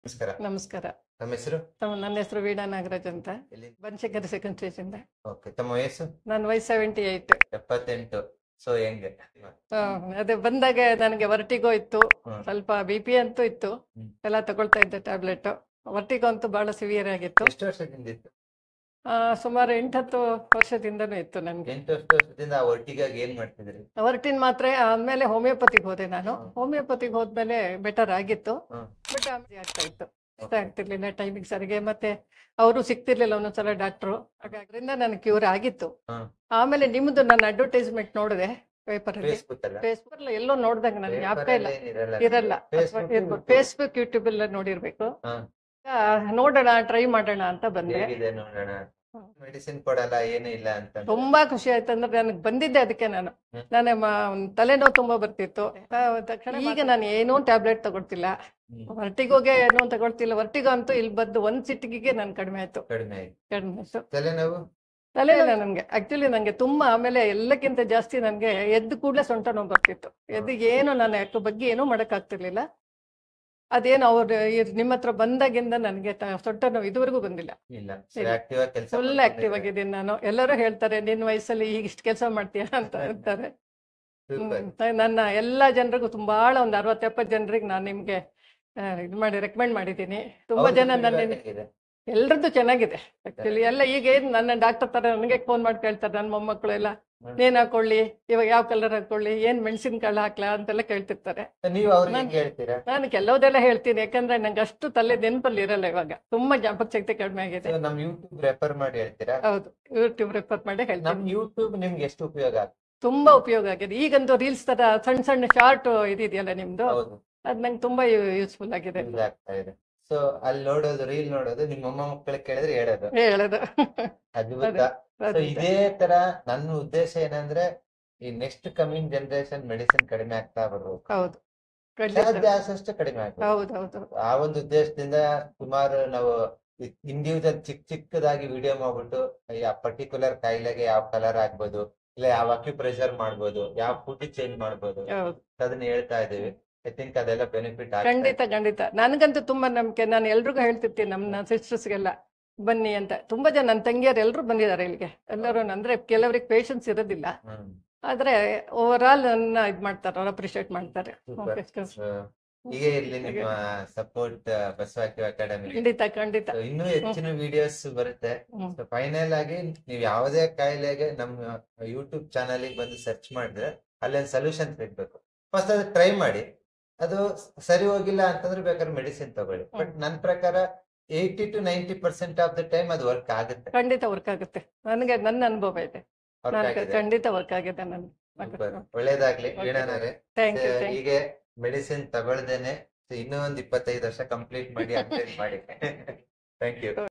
ನಮಸ್ಕಾರ ನಮಸ್ಕಾರ ತಮ್ಮ ಹೆಸರು ತಮ್ಮ ನನ್ನ ಹೆಸರು ವೀಣಾ ನಾಗರಾಜ್ ಅಂತ ಎಲ್ಲಿ ಬನಶಂಕರಿ ಸೆಕೆಂಡ್ ಸ್ಟೇಜ್ ಇಂದ ಓಕೆ ತಮ್ಮ ವಯಸ್ಸು ನನ್ನ ವಯಸ್ಸು ಸೆವೆಂಟಿ ಏಯ್ಟ್ ಎಪ್ಪತ್ತೆಂಟು ಸೊ ಹೆಂಗೆ ಅದೇ ಬಂದಾಗ ನನಗೆ ವರ್ಟಿಗೋ ಇತ್ತು ಹ್ಮ್. ಸ್ವಲ್ಪ ಬಿ ಪಿ ಅಂತೂ ಇತ್ತು ಹ್ಮ್. ಎಲ್ಲ ತಗೊಳ್ತಾ ಇದ್ದೆ ಟ್ಯಾಬ್ಲೆಟ್ ವರ್ಟಿಗೋ ಅಂತೂ ಬಹಳ ಸಿವಿಯರ್ ಆಗಿತ್ತು ಎಷ್ಟು ವರ್ಷದಿಂದ ಇತ್ತು ಆ, ಸುಮಾರು ಎಂಟತ್ತು ವರ್ಷದಿಂದನೂ ಇತ್ತು ನನಗೆ ಎಂಟು ವರ್ಷ ವರ್ಷದಿಂದ ಆ ಒಟ್ಟಿಗಾಗಿ ಏನ್ ಮಾಡ್ತಿದ್ರಿ ವರ್ಟಿನ್ ಮಾತ್ರೆ ಆದ್ಮೇಲೆ ಹೋಮಿಯೋಪತಿಗೆ ಹೋದೆ ನಾನು ಹ್ಮ್. ಹೋಮಿಯೋಪತಿಗೆ ಹೋದ್ಮೇಲೆ ಬೆಟರ್ ಆಗಿತ್ತು ಹ್ಮ್. ಬಟ್ ಆಮೇಲೆ ಆಗ್ತಾ ಇತ್ತು ಇಷ್ಟ ಆಗ್ತಿರ್ಲಿಲ್ಲ ಟೈಮಿಂಗ್ ಸರಿಗೆ ಮತ್ತೆ ಅವರು ಸಿಗ್ತಿರ್ಲಿಲ್ಲ ಒಂದೊಂದ್ಸಲ ಡಾಕ್ಟ್ರು ಅದರಿಂದ ನನಗೆ ಕ್ಯೂರ್ ಆಗಿತ್ತು ಹ್ಮ್. ಆಮೇಲೆ ನಿಮ್ದು ನನ್ನ ಅಡ್ವರ್ಟೈಸ್ಮೆಂಟ್ ನೋಡಿದೆ ಪೇಪರ್ ಅಲ್ಲಿ ಫೇಸ್ಬುಕ್ ಅಲ್ಲ ಫೇಸ್ಬುಕ್ ಎಲ್ಲೋ ನೋಡ್ದಂಗ ನನಗೆ ಜ್ಞಾಪಕ ಇಲ್ಲ ಇರಲ್ಲ ಇರಲ್ಲ Facebook, YouTube. ಫೇಸ್ಬುಕ್ ಯೂಟ್ಯೂಬ್ ಎಲ್ಲ ನೋಡಿರ್ಬೇಕು ಹಾ. ಆ, ನೋಡೋಣ ಟ್ರೈ ಮಾಡೋಣ ಅಂತ ಬಂದೆ ಹೇಗಿದೆ ನೋಡೋಣ ಹ್ಮ್. ಮೆಡಿಸಿನ್ ಕೊಡಲ್ಲ ಏನು ಇಲ್ಲ ಅಂತ ತುಂಬಾ ಖುಷಿ ಆಯ್ತು ಅಂದ್ರೆ ನನಗೆ ಬಂದಿದ್ದೆ ಅದಕ್ಕೆ ನಾನು ಹ್ಮ್. ನನ್ನ ಮ- ತಲೆನೋವು ತುಂಬಾ ಬರ್ತಿತ್ತು ಆ, ತಕ್ಷಣ ಈಗ ನಾನು ಏನೂ ಟ್ಯಾಬ್ಲೆಟ್ ತಗೊಳ್ತಿಲ್ಲ ಹ್ಮ್. ವರ್ಟಿಗೋಗೆ ಏನೂ ತಗೊಳ್ತಿಲ್ಲ ವರ್ಟಿಗೋ ಅಂತೂ ಇಲ್ಲಿ ಬಂದು ಒಂದ್ ಸಿಟ್ಟಿಗೆ ನನ್ ಕಡಿಮೆ ಆಯ್ತು ಕಡಿಮೆ ಆಯ್ತು ಕಡಿಮೆ ಆಯ್ತು ತಲೆನೋವು ತಲೆನೋವು ನನಗೆ ಆಕ್ಚುಲಿ ನನಗೆ ತುಂಬಾ ಆಮೇಲೆ ಎಲ್ಲಕ್ಕಿಂತ ಜಾಸ್ತಿ ನನಗೆ ಎದ್ದು ಕೂಡಲೇ ಸೊಂಟ ನೋವು ಬರ್ತಿತ್ತು ಎದ್ದು ಏನು ನಾನು ಯಾಕೆ ಬಗ್ಗೆ ಏನೂ ಮಾಡಕ್ ಆಗ್ತಿರ್ಲಿಲ್ಲ ಅದೇನು ಅವ್ರು ನಿಮ್ಮ ಹತ್ರ ಬಂದಾಗಿಂದ ನನಗೆ ಸೊಂಟ ನೋವು ಇದುವರೆಗೂ ಬಂದಿಲ್ಲ ಇಲ್ಲ ಇಲ್ಲ. ಆಕ್ಟಿವ್ ಆಗಿ ಕೆಲಸ ಫುಲ್ ಆಕ್ಟಿವ್ ಆಗಿದ್ದೀನಿ ನಾನು ಎಲ್ಲರೂ ಹೇಳ್ತಾರೆ ನಿನ್ನ ವಯಸ್ಸಲ್ಲಿ ಈಗ ಇಷ್ಟು ಕೆಲಸ ಮಾಡ್ತೀಯಾ ಅಂತ ಹೇಳ್ತಾರೆ ಸೂಪರ್ ಹ್ಮ್. ನನ್ನ ಎಲ್ಲಾ ಜನರಿಗೂ ತುಂಬಾಳ ಒಂದು ಅರವತ್ತು ಎಪ್ಪತ್ತು ಜನರಿಗೆ ನಾನು ನಿಮ್ಗೆ ಆ, ಇದು ಮಾಡಿ ರೆಕಮೆಂಡ್ ಮಾಡಿದ್ದೀನಿ ತುಂಬಾ ಜನ ನನ್ನ ಎಲ್ರದ್ದು ಚೆನ್ನಾಗಿದೆ ಆಕ್ಚುಲಿ ಎಲ್ಲ ಈಗ ಏನ್ ನನ್ನ ಡಾಕ್ಟರ್ ತರ ನನಗೆ ಫೋನ್ ಮಾಡಿ ಕೇಳ್ತಾರೆ ನನ್ನ ಮೊಮ್ಮಕ್ಕಳು ಎಲ್ಲ ಹ್ಮ್. ಏನ್ ಹಾಕೊಳ್ಳಿ ಇವಾಗ ಯಾವ ಕಲರ್ ಹಾಕೊಳ್ಳಿ ಏನ್ ಮೆಣಸಿನ ಕಾಳು ಹಾಕ್ಲಾ ಅಂತೆಲ್ಲ ಕೇಳ್ತಿರ್ತಾರೆ ನೀವು ಅವ್ರಿಗೆ ನಾನ್- ಹೆಂಗ್ ಹೇಳ್ತೀರಾ ನಾನು ಕೆಲವುದೆಲ್ಲ ಹೇಳ್ತೀನಿ ಯಾಕಂದ್ರೆ ನಂಗೆ ಅಷ್ಟು ತಲೆ ನೆನಪಲ್ಲಿ ಇರಲ್ಲ ಇವಾಗ ತುಂಬಾ ಜ್ಞಾಪಕ ಶಕ್ತಿ ಕಡಿಮೆ ಆಗಿದೆ So, ನಮ್ ಯೂಟ್ಯೂಬ್ ರೆಫರ್ ಮಾಡಿ ಹೇಳ್ತೀರಾ ಹೌದು ಯೂಟ್ಯೂಬ್ ರೆಫರ್ ಮಾಡಿ ನಮ್ ಹೇಳ್ತೀನಿ ಯೂಟ್ಯೂಬ್ ನಿಮ್ಗೆ ಎಷ್ಟು ಉಪಯೋಗ ಆಗ್ತದೆ ತುಂಬಾ ಉಪಯೋಗ ಆಗಿದೆ ಈಗಂತೂ ರೀಲ್ಸ್ ತರ ಸಣ್ಣ ಸಣ್ಣ ಶಾರ್ಟ್ ಇದಿದೆಯಲ್ಲ ನಿಮ್ದು ಹೌದು ಅದ್ ನಂಗೆ ತುಂಬಾ ಯೂಸ್ಫುಲ್ ಆಗಿದೆ ಯೂಸ್ ಆಗ್ತಾ ಇದೆ ಸೊ ಅಲ್ಲಿ ನೋಡೋದು ರೀಲ್ ನೋಡೋದು ನಿಮ್ಮ ಅಮ್ಮ ಮಕ್ಕಳಿಗೆ ಕೇಳಿದ್ರೆ ಹೇಳೋದು ಹೇಳೋದು ಅದ್ಭುತ ಅದೇ. ಸೊ ಅದೇ. ಇದೇ ತರ ನನ್ನ ಉದ್ದೇಶ ಏನಂದ್ರೆ ಈ ನೆಕ್ಸ್ಟ್ ಕಮಿಂಗ್ ಜನರೇಷನ್ ಮೆಡಿಸಿನ್ ಕಡಿಮೆ ಆಗ್ತಾ ಬರ್ಬೇಕು ಹೌದು ಖಂಡಿತ. ಸಾಧ್ಯ ಆದಷ್ಟು ಕಡಿಮೆ ಆಗ್ಬೇಕು ಹೌದು ಹೌದು ಆ ಒಂದು ಉದ್ದೇಶದಿಂದ ಸುಮಾರು ನಾವು ಇಂಡಿವಿಜುವಲ್ ಚಿಕ್ಕ ಚಿಕ್ಕದಾಗಿ ವಿಡಿಯೋ ಮಾಡ್ಬಿಟ್ಟು ಯಾವ ಪರ್ಟಿಕ್ಯುಲರ್ ಕಾಯಿಲೆಗೆ ಯಾವ ಕಲರ್ ಆಗ್ಬೋದು ಇಲ್ಲ ಯಾವ ಅಕ್ಯುಪ್ರೆಷರ್ ಮಾಡ್ಬೋದು ಯಾವ ಫುಡ್ ಚೇಂಜ್ ಮಾಡ್ಬೋದು ಹೌದು ಅದನ್ನ ಹೇಳ್ತಾ ಇದೀವಿ ಐ ಥಿಂಕ್ ಅದೆಲ್ಲ ಬೆನಿಫಿಟ್ ಖಂಡಿತ ಖಂಡಿತ ನನಗಂತೂ ತುಂಬಾ ನಂಬಿಕೆ ನಾನು ಎಲ್ರಿಗೂ ಹೇಳ್ತಿರ್ತೀನಿ ನಮ್ಮ ಸಿಸ್ಟರ್ಸ್ಗೆಲ್ಲ ಬನ್ನಿ ಅಂತ ತುಂಬಾ ಜನ ನನ್ನ ತಂಗಿಯರು ಎಲ್ಲರೂ ಬಂದಿದ್ದಾರೆ ಇಲ್ಲಿಗೆ ಎಲ್ಲರೂ ಅಂದ್ರೆ ಕೆಲವರಿಗೆ ಪೇಷನ್ಸ್ ಇರೋದಿಲ್ಲ ಹ್ಮ್ ಆದ್ರೆ ಓವರ್ ಆಲ್ ನನ್ನ ಇದ್ ಮಾಡ್ತಾರೆ ಅವ್ರು ಅಪ್ರಿಶಿಯೇಟ್ ಮಾಡ್ತಾರೆ Super. Okay, So, ಹೀಗೆ ಇರ್ಲಿ ನಿಮ್ಮ ಸಪೋರ್ಟ್ ಬಸವಾಕ್ಯೂ ಅಕಾಡೆಮಿ ಖಂಡಿತ ಖಂಡಿತ ಇನ್ನೂ ಹೆಚ್ಚಿನ ವಿಡಿಯೋಸ್ ಬರುತ್ತೆ ಹ್ಮ್. ಫೈನಲ್ ಆಗಿ ನೀವು ಯಾವುದೇ ಕಾಯಿಲೆಗೆ ನಮ್ಮ ಯೂಟ್ಯೂಬ್ ಚಾನಲ್ ಬಂದು ಸರ್ಚ್ ಮಾಡಿದ್ರೆ ಅಲ್ಲೊಂದು ಸೊಲ್ಯೂಷನ್ ಸಿಗ್ಬೇಕು ಫಸ್ಟ್ ಅದು ಟ್ರೈ ಮಾಡಿ ಅದು ಸರಿ ಹೋಗಿಲ್ಲ ಅಂತಂದ್ರೆ ಬೇಕಾದ್ರೆ ಮೆಡಿಸಿನ್ ತಗೊಳ್ಳಿ ಬಟ್ ನನ್ನ ಪ್ರಕಾರ eighty to ninety percent of the time ಅದು ವರ್ಕ್ ಆಗುತ್ತೆ ಖಂಡಿತ ವರ್ಕ್ ಆಗುತ್ತೆ ನನಗೆ ನನ್ನ ಅನುಭವ ಇದೆ Work ನಾನು ಆಗಿದೆ. ಖಂಡಿತ ವರ್ಕ್ ಆಗಿದೆ ನನ್ Super. ಒಳ್ಳೇದಾಗ್ಲಿ Okay. ವೀಣಾನವ್ರೆ ಥ್ಯಾಂಕ್ ಯು ಥ್ಯಾಂಕ್ ಹೀಗೆ ಮೆಡಿಸಿನ್ ತಗೊಳ್ದೇನೆ ಇನ್ನೂ ಒಂದ್ ಇಪ್ಪತ್ತೈದು ವರ್ಷ ಕಂಪ್ಲೀಟ್ ಮಾಡಿ ಅಪ್ಡೇಟ್ ಮಾಡಿ ಥ್ಯಾಂಕ್ ಯು